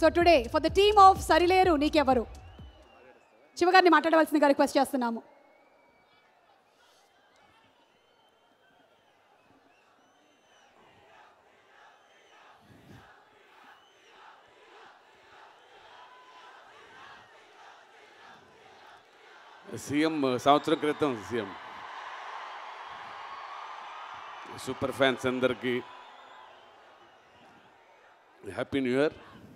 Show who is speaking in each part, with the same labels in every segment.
Speaker 1: so today for the team of Sarileru Neekevaru శివగారిని మాట్లాడవలసిందిగా request చేస్తున్నాము
Speaker 2: సీఎం సంవత్సరం క్రితం సీఎం సూపర్ ఫ్యాన్స్ అందరికీ హ్యాపీ న్యూ ఇయర్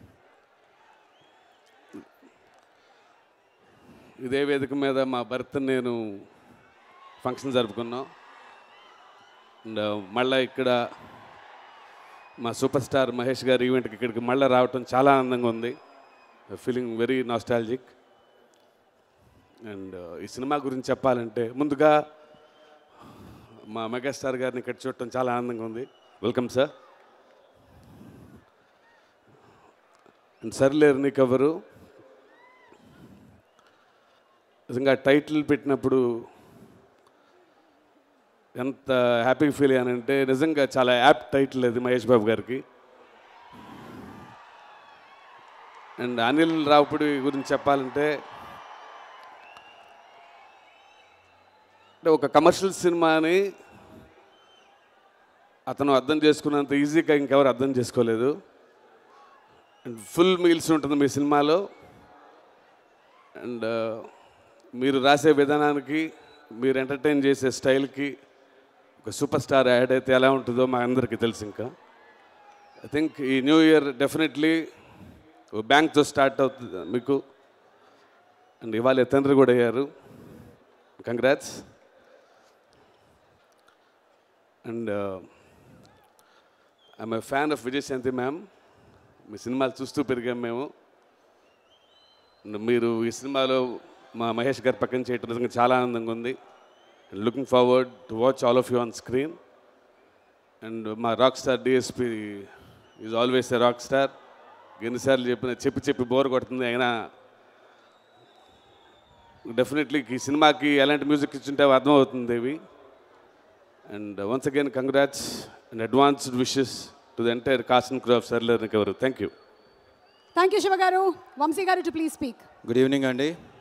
Speaker 2: ఇదే వేదిక మీద మా భర్త నేను ఫంక్షన్ జరుపుకున్నాం అండ్ మళ్ళీ ఇక్కడ మా సూపర్ స్టార్ మహేష్ గారి ఈవెంట్కి ఇక్కడికి మళ్ళీ రావటం చాలా ఆనందంగా ఉంది ఫీలింగ్ వెరీ నాస్టాలజిక్ అండ్ ఈ సినిమా గురించి చెప్పాలంటే ముందుగా మా మెగాస్టార్ గారిని ఇక్కడ చూడటం చాలా ఆనందంగా ఉంది వెల్కమ్ సార్ అండ్ సర్లేరు నీకు ఎవరు నిజంగా టైటిల్ పెట్టినప్పుడు ఎంత హ్యాపీ ఫీల్ అయ్యానంటే నిజంగా చాలా యాప్ టైటిల్ అది మహేష్ బాబు గారికి అండ్ అనిల్ రావుపూడి గురించి చెప్పాలంటే అంటే ఒక కమర్షియల్ సినిమాని అతను అర్థం చేసుకున్నంత ఈజీగా ఇంకెవరు అర్థం చేసుకోలేదు అండ్ ఫుల్ మీల్స్ ఉంటుంది మీ సినిమాలో అండ్ మీరు రాసే విధానానికి మీరు ఎంటర్టైన్ చేసే స్టైల్కి ఒక సూపర్ స్టార్ యాడ్ అయితే ఎలా ఉంటుందో మా అందరికీ తెలుసు ఇంకా ఐ థింక్ ఈ న్యూ ఇయర్ డెఫినెట్లీ బ్యాంక్తో స్టార్ట్ అవుతుంది మీకు అండ్ ఇవాళ తండ్రి కూడా అయ్యారు congrats and I'm a fan of Vijayashanti ma'am మీ సినిమాలు చూస్తూ పెరిగాం మేము And మీరు ఈ సినిమాలో మా మహేష్ గారి పక్కన చేయటం నిజంగా చాలా ఆనందంగా ఉంది and looking forward to watch all of you on screen and మా rock star DSP is always a rock star ఎన్నిసార్లు చెప్పిన చెప్పి చెప్పి బోర్ కొడుతుంది అయినా డెఫినెట్లీ ఈ సినిమాకి ఎలాంటి మ్యూజిక్ ఇచ్చుంటే అవి అర్థమవుతుంది Devi and once again congrats and advanced wishes to the entire cast and crew of సర్లర్ రికవర్ thank you
Speaker 1: thank you Shiva గారు వంశీ గారు to please speak
Speaker 3: good evening అండి